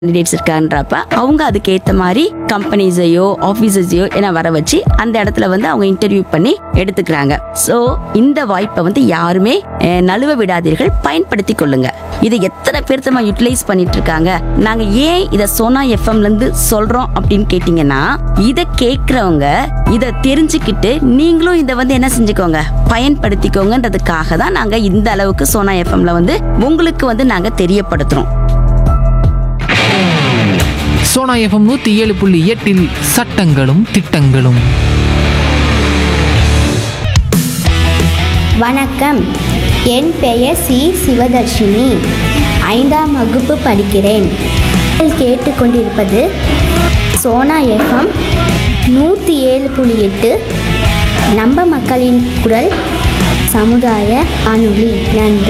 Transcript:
candidates இருக்கான்றப்ப அவங்க அதுக்கு ஏத்த மாதிரி கம்பெனிஸையோ ஆஃபீஸஸையோ என வர வச்சு அந்த இடத்துல வந்து அவங்க இன்டர்வியூ பண்ணி எடுத்துக்கிறாங்க ஸோ இந்த வாய்ப்பை வந்து யாருமே அஹ், நழுவ விடாதீர்கள் பயன்படுத்தி கொள்ளுங்க இதை எத்தனை பேர் நம்ம யூட்டிலைஸ் பண்ணிட்டு இருக்காங்க நாங்க ஏன் இதை சோனா எஃப்எம்ல இருந்து சொல்றோம் அப்படின்னு கேட்டீங்கன்னா இதை கேட்கறவங்க இதை தெரிஞ்சுக்கிட்டு நீங்களும் இதை வந்து என்ன செஞ்சுக்கோங்க பயன்படுத்திக்கோங்கன்றதுக்காக தான் நாங்க இந்த அளவுக்கு சோனா எஃப்எம்ல வந்து உங்களுக்கு வந்து நாங்க தெரியப்படுத்துறோம் சோனா எஃப்எம் நூற்றி ஏழு புள்ளி எட்டில் சட்டங்களும் திட்டங்களும் வணக்கம் என் பெயர் சி சிவதர்ஷினி ஐந்தாம் வகுப்பு படிக்கிறேன் நீங்கள் கேட்டுக்கொண்டிருப்பது சோனா எஃப்எம் நூற்றி ஏழு புள்ளி எட்டு நம்ம மக்களின் குரல் சமுதாய அணுளி நன்றி